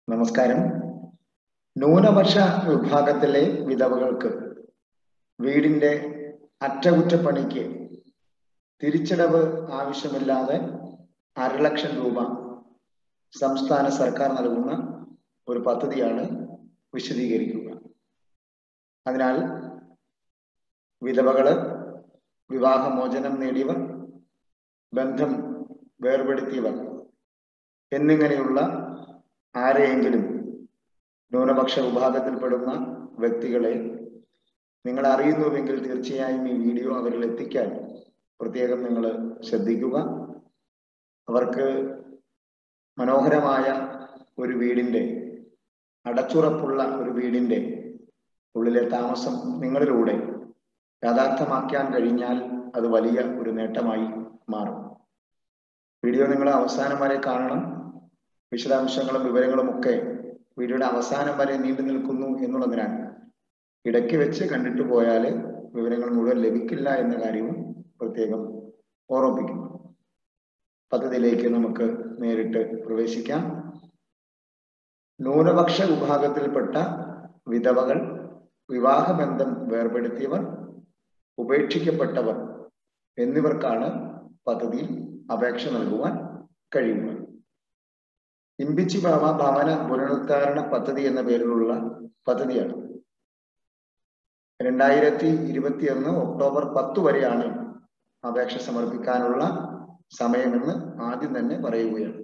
നമസ്കാരം ന്യൂനപക്ഷ വിഭാഗത്തിലെ വിധവകൾക്ക് വീടിന്റെ അറ്റകുറ്റപ്പണിക്ക് തിരിച്ചടവ് ആവശ്യമില്ലാതെ അരലക്ഷം രൂപ സംസ്ഥാന സർക്കാർ നൽകുന്ന ഒരു പദ്ധതിയാണ് വിശദീകരിക്കുക അതിനാൽ വിധവകള് വിവാഹമോചനം നേടിയവർ ബന്ധം വേർപെടുത്തിയവർ എന്നിങ്ങനെയുള്ള ആരെയെങ്കിലും ന്യൂനപക്ഷ വിഭാഗത്തിൽപ്പെടുന്ന വ്യക്തികളെ നിങ്ങൾ അറിയുന്നുവെങ്കിൽ തീർച്ചയായും ഈ വീഡിയോ അവരിൽ എത്തിക്കാൻ പ്രത്യേകം നിങ്ങൾ ശ്രദ്ധിക്കുക അവർക്ക് മനോഹരമായ ഒരു വീടിന്റെ അടച്ചുറപ്പുള്ള ഒരു വീടിന്റെ ഉള്ളിലെ താമസം നിങ്ങളിലൂടെ യാഥാർത്ഥ്യമാക്കാൻ കഴിഞ്ഞാൽ അത് വലിയ ഒരു നേട്ടമായി മാറും വീഡിയോ നിങ്ങൾ അവസാനം വരെ കാണണം വിശദാംശങ്ങളും വിവരങ്ങളും ഒക്കെ വീഡിയോയുടെ അവസാനം വരെ നീണ്ടു നിൽക്കുന്നു എന്നുള്ളതിനാൽ ഇടയ്ക്ക് വെച്ച് കണ്ടിട്ട് പോയാൽ വിവരങ്ങൾ മുഴുവൻ ലഭിക്കില്ല എന്ന കാര്യവും പ്രത്യേകം ഓർമ്മിപ്പിക്കുന്നു പദ്ധതിയിലേക്ക് നമുക്ക് നേരിട്ട് പ്രവേശിക്കാം ന്യൂനപക്ഷ വിഭാഗത്തിൽപ്പെട്ട വിധവകൾ വിവാഹബന്ധം വേർപെടുത്തിയവർ ഉപേക്ഷിക്കപ്പെട്ടവർ എന്നിവർക്കാണ് പദ്ധതിയിൽ അപേക്ഷ നൽകുവാൻ കഴിയുക ഇമ്പിച്ചി ബാബ ഭവന പുനരുദ്ധാരണ പദ്ധതി എന്ന പേരിലുള്ള പദ്ധതിയാണ് രണ്ടായിരത്തി ഇരുപത്തിയൊന്ന് ഒക്ടോബർ പത്ത് വരെയാണ് അപേക്ഷ സമർപ്പിക്കാനുള്ള സമയമെന്ന് ആദ്യം തന്നെ പറയുകയാണ്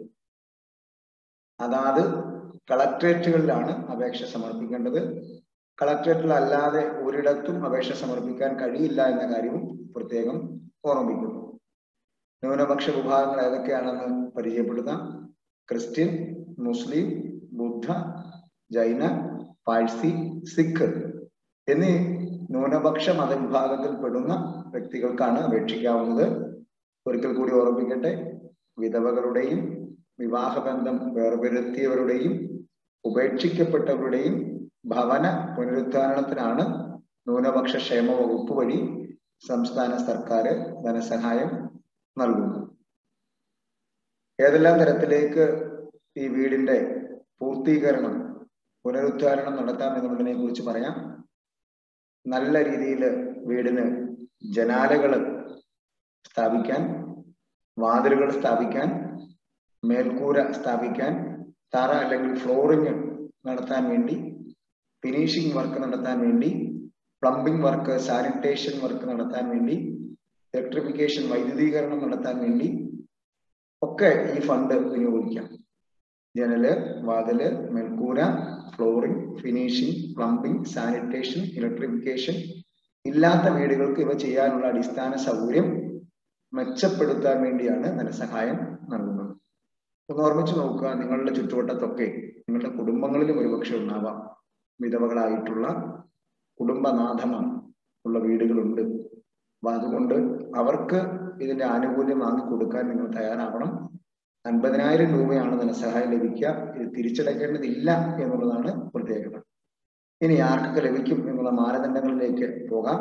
അതാത് കളക്ട്രേറ്റുകളിലാണ് അപേക്ഷ സമർപ്പിക്കേണ്ടത് കളക്ട്രേറ്റിൽ അല്ലാതെ ഒരിടത്തും അപേക്ഷ സമർപ്പിക്കാൻ കഴിയില്ല എന്ന കാര്യവും പ്രത്യേകം ഓർമ്മിക്കുന്നു ന്യൂനപക്ഷ വിഭാഗങ്ങൾ ഏതൊക്കെയാണെന്ന് പരിചയപ്പെടുത്താം ക്രിസ്ത്യൻ മുസ്ലിം ബുദ്ധ ജൈന പാഴ്സി സിഖ് എന്നീ ന്യൂനപക്ഷ മതവിഭാഗത്തിൽപ്പെടുന്ന വ്യക്തികൾക്കാണ് അപേക്ഷിക്കാവുന്നത് ഒരിക്കൽ കൂടി ഓർമ്മിക്കട്ടെ വിധവകളുടെയും വിവാഹബന്ധം വേർപെടുത്തിയവരുടെയും ഉപേക്ഷിക്കപ്പെട്ടവരുടെയും ഭവന പുനരുദ്ധാരണത്തിനാണ് ന്യൂനപക്ഷ ക്ഷേമ വകുപ്പ് വഴി സംസ്ഥാന സർക്കാർ ധനസഹായം നൽകുന്നു ഏതെല്ലാം തരത്തിലേക്ക് ഈ വീടിന്റെ പൂർത്തീകരണം പുനരുദ്ധാരണം നടത്താം എന്നുള്ളതിനെ കുറിച്ച് പറയാം നല്ല രീതിയിൽ വീടിന് ജനാലകൾ സ്ഥാപിക്കാൻ വാതിലുകൾ സ്ഥാപിക്കാൻ മേൽക്കൂര സ്ഥാപിക്കാൻ തറ അല്ലെങ്കിൽ ഫ്ലോറിങ് നടത്താൻ വേണ്ടി ഫിനിഷിംഗ് വർക്ക് നടത്താൻ വേണ്ടി പ്ലംബിംഗ് വർക്ക് സാനിറ്റേഷൻ വർക്ക് നടത്താൻ വേണ്ടി ഇലക്ട്രിഫിക്കേഷൻ വൈദ്യുതീകരണം നടത്താൻ വേണ്ടി ഒക്കെ ഈ ഫണ്ട് വിനിയോഗിക്കാം ജനല് വാതില് മേൽക്കൂര flooring finishing plumbing sanitation electrification ഇല്ലാത്ത വീടുകൾക്ക് ഇവ ചെയ്യാനുള്ള അടിസ്ഥാന സൗകര്യം മെച്ചപ്പെടുത്താൻ വേണ്ടിയാണ് ധനസഹായം നൽകുന്നത് ഒന്ന് ഓർമ്മിച്ച് നോക്കുക നിങ്ങളുടെ ചുറ്റുവട്ടത്തൊക്കെ നിങ്ങളുടെ കുടുംബങ്ങളിലും ഒരുപക്ഷെ ഉണ്ടാവാം വിധവകളായിട്ടുള്ള കുടുംബനാഥമാർ ഉള്ള വീടുകളുണ്ട് അപ്പൊ അതുകൊണ്ട് അവർക്ക് ഇതിന്റെ ആനുകൂല്യം വാങ്ങി കൊടുക്കാൻ നിങ്ങൾ തയ്യാറാവണം അൻപതിനായിരം രൂപയാണ് ധനസഹായം ലഭിക്കുക ഇത് തിരിച്ചടയ്ക്കേണ്ടതില്ല എന്നുള്ളതാണ് പ്രത്യേകത ഇനി ആർക്കൊക്കെ ലഭിക്കും എന്നുള്ള മാനദണ്ഡങ്ങളിലേക്ക് പോകാം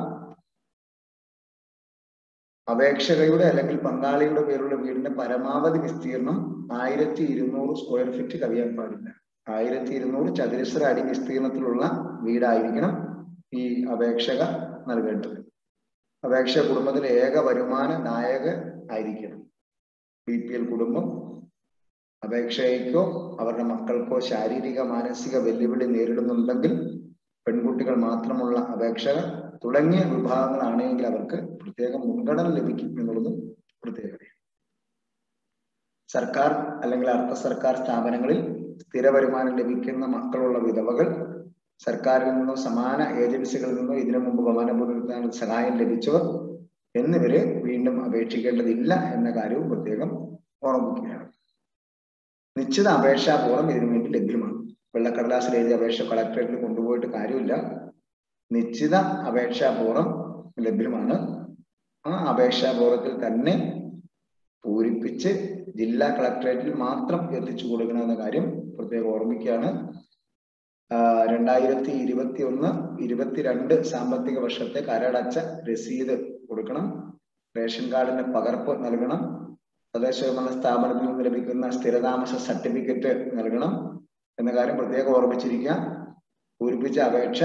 അപേക്ഷകയുടെ അല്ലെങ്കിൽ പങ്കാളിയുടെ പേരുള്ള വീടിന്റെ പരമാവധി വിസ്തീർണം ആയിരത്തി ഇരുന്നൂറ് സ്ക്വയർ ഫീറ്റ് കവിയാൻ പാടില്ല ആയിരത്തി ഇരുന്നൂറ് ചതുരശ്ര അടി വിസ്തീർണത്തിലുള്ള വീടായിരിക്കണം ഈ അപേക്ഷക നൽകേണ്ടത് അപേക്ഷ കുടുംബത്തിലെ ഏക വരുമാന നായക ആയിരിക്കണം ബി പി എൽ കുടുംബം അപേക്ഷയ്ക്കോ അവരുടെ മക്കൾക്കോ ശാരീരിക മാനസിക വെല്ലുവിളി നേരിടുന്നുണ്ടെങ്കിൽ പെൺകുട്ടികൾ മാത്രമുള്ള അപേക്ഷകർ തുടങ്ങിയ വിഭാഗങ്ങളാണെങ്കിൽ അവർക്ക് പ്രത്യേക മുൻഗണന ലഭിക്കും എന്നുള്ളതും പ്രത്യേകതയാണ് സർക്കാർ അല്ലെങ്കിൽ അർദ്ധ സർക്കാർ സ്ഥാപനങ്ങളിൽ സ്ഥിര വരുമാനം ലഭിക്കുന്ന മക്കളുള്ള വിധവകൾ സർക്കാരിൽ നിന്നോ സമാന ഏജൻസികളിൽ നിന്നോ ഇതിനു മുമ്പ് ഭവന പുനരുദ്ധാരണ സഹായം ലഭിച്ചവർ എന്നിവര് വീണ്ടും അപേക്ഷിക്കേണ്ടതില്ല എന്ന കാര്യവും പ്രത്യേകം ഓർമ്മിക്കുകയാണ് നിശ്ചിത അപേക്ഷാപൂർവ്വം ഇതിനു വേണ്ടി ലഭ്യമാണ് വെള്ളക്കടലാസിൽ എഴുതിയ അപേക്ഷ കളക്ടറേറ്റിൽ കൊണ്ടുപോയിട്ട് കാര്യമില്ല നിശ്ചിത അപേക്ഷാപൂർവ്വം ലഭ്യമാണ് ആ അപേക്ഷാപൂർവ്വത്തിൽ തന്നെ പൂരിപ്പിച്ച് ജില്ലാ കളക്ടറേറ്റിൽ മാത്രം എത്തിച്ചു കൊടുക്കണമെന്ന കാര്യം പ്രത്യേകം ഓർമ്മിക്കുകയാണ് രണ്ടായിരത്തി ഇരുപത്തി ഒന്ന് ഇരുപത്തിരണ്ട് സാമ്പത്തിക വർഷത്തെ കരടച്ച രസീത് കൊടുക്കണം റേഷൻ കാർഡിന്റെ പകർപ്പ് നൽകണം തദ്ദേശ ഭരണ സ്ഥാപനത്തിൽ നിന്ന് ലഭിക്കുന്ന സ്ഥിരതാമസ സർട്ടിഫിക്കറ്റ് നൽകണം എന്ന കാര്യം പ്രത്യേകം ഓർമ്മിച്ചിരിക്കുക പൂരിപ്പിച്ച അപേക്ഷ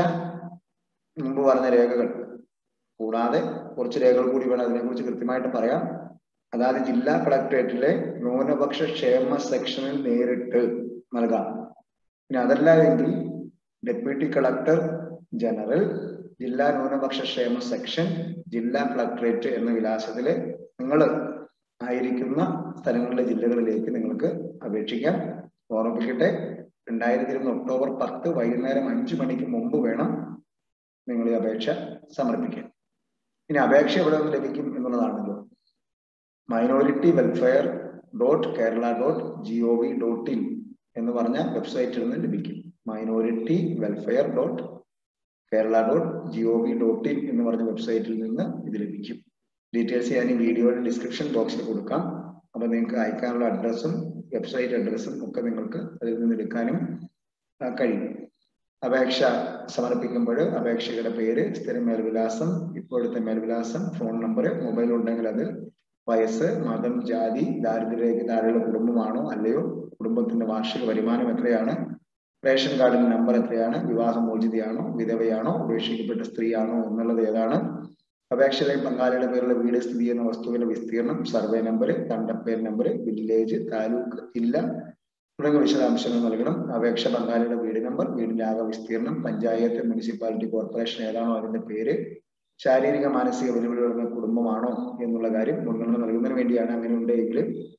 മുമ്പ് പറഞ്ഞ രേഖകൾ കൂടാതെ കുറച്ച് രേഖകൾ കൂടി വേണം അതിനെക്കുറിച്ച് കൃത്യമായിട്ട് പറയാം അതായത് ജില്ലാ കളക്ടറേറ്റിലെ ന്യൂനപക്ഷ ക്ഷേമ സെക്ഷനിൽ നേരിട്ട് നൽകാം ഇനി അതല്ല എങ്കിൽ ഡെപ്യൂട്ടി കളക്ടർ ജനറൽ ജില്ലാ ന്യൂനപക്ഷ ക്ഷേമ സെക്ഷൻ ജില്ലാ കളക്ടറേറ്റ് എന്ന വിലാസത്തില് നിങ്ങൾ ആയിരിക്കുന്ന സ്ഥലങ്ങളിലെ ജില്ലകളിലേക്ക് നിങ്ങൾക്ക് അപേക്ഷിക്കാം ഓർമ്മിപ്പിക്കട്ടെ രണ്ടായിരത്തി ഇരുപത് ഒക്ടോബർ പത്ത് വൈകുന്നേരം അഞ്ചു മണിക്ക് മുമ്പ് വേണം നിങ്ങൾ ഈ അപേക്ഷ സമർപ്പിക്കാൻ ഇനി അപേക്ഷ എവിടെ നിന്ന് ലഭിക്കും എന്നുള്ളതാണല്ലോ minority welfare dot Kerala dot G O V dot in എന്ന് പറഞ്ഞ വെബ്സൈറ്റിൽ നിന്ന് ലഭിക്കും minority welfare dot Kerala dot G O V dot in എന്ന് പറഞ്ഞ വെബ്സൈറ്റിൽ നിന്ന് ഇത് ലഭിക്കും ഡീറ്റെയിൽസ് ഞാൻ ഈ വീഡിയോയുടെ ഡിസ്ക്രിപ്ഷൻ ബോക്സിൽ കൊടുക്കാം അപ്പൊ നിങ്ങൾക്ക് അയക്കാനുള്ള അഡ്രസ്സും വെബ്സൈറ്റ് അഡ്രസ്സും ഒക്കെ നിങ്ങൾക്ക് അതിൽ നിന്ന് എടുക്കാനും കഴിയും അപേക്ഷ സമർപ്പിക്കുമ്പോൾ അപേക്ഷകരുടെ പേര് സ്ഥിര മേൽവിലാസം ഇപ്പോഴത്തെ മേൽവിലാസം ഫോൺ നമ്പർ മൊബൈൽ ഉണ്ടെങ്കിൽ അത് വയസ്സ് മതം ജാതി ദാരിദ്ര്യരേഖ താഴെയുള്ള കുടുംബമാണോ അല്ലയോ കുടുംബത്തിന്റെ വാർഷിക വരുമാനം എത്രയാണ് റേഷൻ കാർഡിന്റെ നമ്പർ എത്രയാണ് വിവാഹമോചിതയാണോ വിധവയാണോ ഉപേക്ഷിക്കപ്പെട്ട സ്ത്രീയാണോ എന്നുള്ളത് ഏതാണ് അപേക്ഷയിലെ പങ്കാളിയുടെ പേരുള്ള വീട് സ്ഥിതി ചെയ്യുന്ന വസ്തുവിന്റെ വിസ്തീർണം സർവേ നമ്പർ തണ്ടപ്പേർ നമ്പർ വില്ലേജ് താലൂക്ക് ജില്ല തുടങ്ങിയ വിശദാംശങ്ങൾ നൽകണം അപേക്ഷ പങ്കാളിയുടെ വീട് നമ്പർ വീടിന്റെ ആകെ വിസ്തീർണം പഞ്ചായത്ത് മുനിസിപ്പാലിറ്റി കോർപ്പറേഷൻ ഏതാണോ അതിന്റെ പേര് ശാരീരിക മാനസിക വെല്ലുവിളികളുള്ള കുടുംബമാണോ എന്നുള്ള കാര്യം മുൻഗണന നൽകുന്നതിന് വേണ്ടിയാണ് അങ്ങനെ ഉണ്ടെങ്കിൽ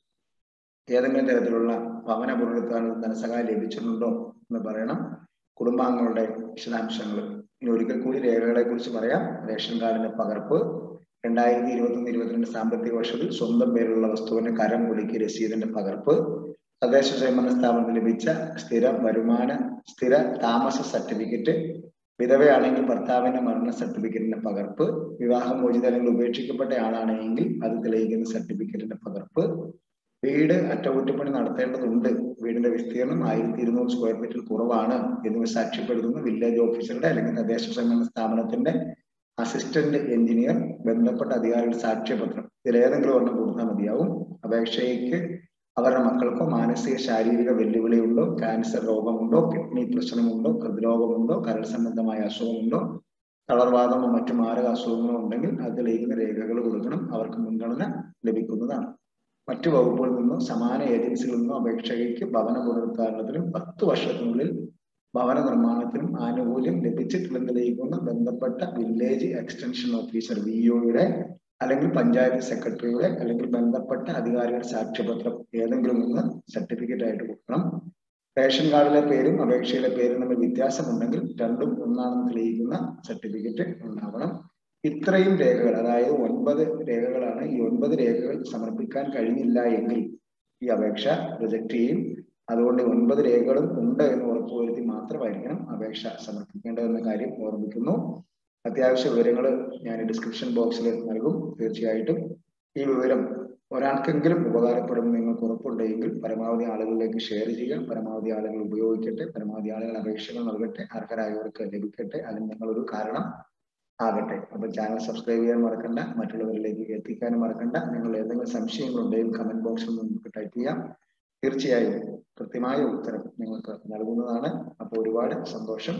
ഏതെങ്കിലും തരത്തിലുള്ള ഭവന പുനരുദ്ധാരണ ധനസഹായം ലഭിച്ചിട്ടുണ്ടോ എന്ന് പറയണം കുടുംബാംഗങ്ങളുടെ വിശദാംശങ്ങൾ ഇനി ഒരിക്കൽ കൂടി രേഖകളെ കുറിച്ച് പറയാം റേഷൻ കാർഡിന്റെ പകർപ്പ് രണ്ടായിരത്തി ഇരുപത്തി ഒന്ന് ഇരുപത്തിരണ്ട് സാമ്പത്തിക വർഷത്തിൽ സ്വന്തം പേരിലുള്ള വസ്തുവിന്റെ കരം കുലുക്കി രസീതിന്റെ പകർപ്പ് തദ്ദേശ സ്വയംഭരണ സ്ഥാപനത്തിൽ ലഭിച്ച സ്ഥിര വരുമാന സ്ഥിര താമസ സർട്ടിഫിക്കറ്റ് വിധവയാണെങ്കിൽ ഭർത്താവിന്റെ മരണ സർട്ടിഫിക്കറ്റിന്റെ പകർപ്പ് വിവാഹമോചിത അല്ലെങ്കിൽ ഉപേക്ഷിക്കപ്പെട്ട ആളാണെങ്കിൽ അത് തെളിയിക്കുന്ന സർട്ടിഫിക്കറ്റിന്റെ പകർപ്പ് വീട് അറ്റകുറ്റപ്പണി നടത്തേണ്ടതുണ്ട് വീടിന്റെ വിസ്തീർണം ആയിരത്തി ഇരുന്നൂറ് സ്ക്വയർ ഫീറ്റിൽ കുറവാണ് എന്നിവ സാക്ഷ്യപ്പെടുത്തുന്ന വില്ലേജ് ഓഫീസറുടെ അല്ലെങ്കിൽ തദ്ദേശ സ്വയംഭരണ സ്ഥാപനത്തിന്റെ അസിസ്റ്റന്റ് എഞ്ചിനീയർ ബന്ധപ്പെട്ട അധികാരിയുടെ സാക്ഷ്യപത്രം ഇതിലേതെങ്കിലും ഒരെണ്ണം കൊടുത്താൽ മതിയാവും അപേക്ഷയ്ക്ക് അവരുടെ മക്കൾക്കോ മാനസിക ശാരീരിക വെല്ലുവിളിയുണ്ടോ ക്യാൻസർ രോഗമുണ്ടോ കിഡ്നി പ്രശ്നമുണ്ടോ ഹൃദ്രോഗമുണ്ടോ കരൾ സംബന്ധമായ അസുഖമുണ്ടോ തളർവാദമോ മറ്റു മാരക അസുഖങ്ങളോ ഉണ്ടെങ്കിൽ അത് തെളിയിക്കുന്ന രേഖകൾ കൊടുക്കണം അവർക്ക് മുൻഗണന ലഭിക്കുന്നതാണ് മറ്റു വകുപ്പുകളിൽ നിന്നോ സമാന ഏജൻസികളിൽ നിന്നോ അപേക്ഷകയ്ക്ക് ഭവന പുനരുദ്ധാരണത്തിനും പത്ത് വർഷത്തിനുള്ളിൽ ഭവന നിർമ്മാണത്തിനും ആനുകൂല്യം ലഭിച്ചിട്ടില്ലെന്ന് തെളിയിക്കുന്ന ബന്ധപ്പെട്ട വില്ലേജ് എക്സ്റ്റൻഷൻ ഓഫീസർ വി ഒയുടെ അല്ലെങ്കിൽ പഞ്ചായത്ത് സെക്രട്ടറിയുടെ അല്ലെങ്കിൽ ബന്ധപ്പെട്ട അധികാരിയുടെ സാക്ഷ്യപത്രം ഏതെങ്കിലും ഒന്ന് സർട്ടിഫിക്കറ്റ് ആയിട്ട് കൊടുക്കണം റേഷൻ കാർഡിലെ പേരും അപേക്ഷയിലെ പേരും തമ്മിൽ വ്യത്യാസമുണ്ടെങ്കിൽ രണ്ടും ഒന്നാണെന്ന് തെളിയിക്കുന്ന സർട്ടിഫിക്കറ്റ് ഉണ്ടാവണം ഇത്രയും രേഖകൾ അതായത് ഒൻപത് രേഖകളാണ് ഈ ഒൻപത് രേഖകൾ സമർപ്പിക്കാൻ കഴിഞ്ഞില്ല എങ്കിൽ ഈ അപേക്ഷ റിജക്ട് ചെയ്യും അതുകൊണ്ട് ഒൻപത് രേഖകളും ഉണ്ട് എന്ന് ഉറപ്പുവരുത്തി മാത്രമായിരിക്കണം അപേക്ഷ സമർപ്പിക്കേണ്ടതെന്ന കാര്യം ഓർമ്മിക്കുന്നു അത്യാവശ്യ വിവരങ്ങൾ ഞാൻ ഡിസ്ക്രിപ്ഷൻ ബോക്സിൽ നൽകും തീർച്ചയായിട്ടും ഈ വിവരം ഒരാൾക്കെങ്കിലും ഉപകാരപ്പെടും നിങ്ങൾക്ക് ഉറപ്പുണ്ടെങ്കിൽ പരമാവധി ആളുകളിലേക്ക് ഷെയർ ചെയ്യുക പരമാവധി ആളുകൾ ഉപയോഗിക്കട്ടെ പരമാവധി ആളുകൾ അപേക്ഷകൾ നൽകട്ടെ അർഹരായവർക്ക് ലഭിക്കട്ടെ അതിന് നിങ്ങളൊരു കാരണം ആകട്ടെ അപ്പൊ ചാനൽ സബ്സ്ക്രൈബ് ചെയ്യാൻ മറക്കണ്ട മറ്റുള്ളവരിലേക്ക് എത്തിക്കാനും മറക്കണ്ട നിങ്ങൾ ഏതെങ്കിലും സംശയങ്ങളുണ്ടെങ്കിൽ കമന്റ് ബോക്സിൽ നമുക്ക് ടൈപ്പ് ചെയ്യാം തീർച്ചയായും കൃത്യമായ ഉത്തരം നിങ്ങൾക്ക് നൽകുന്നതാണ് അപ്പോൾ ഒരുപാട് സന്തോഷം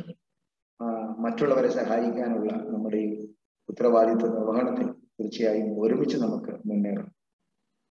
മറ്റുള്ളവരെ സഹായിക്കാനുള്ള നമ്മുടെ ഈ ഉത്തരവാദിത്വ നിർവഹണത്തിൽ തീർച്ചയായും ഒരുമിച്ച് നമുക്ക് മുന്നേറാം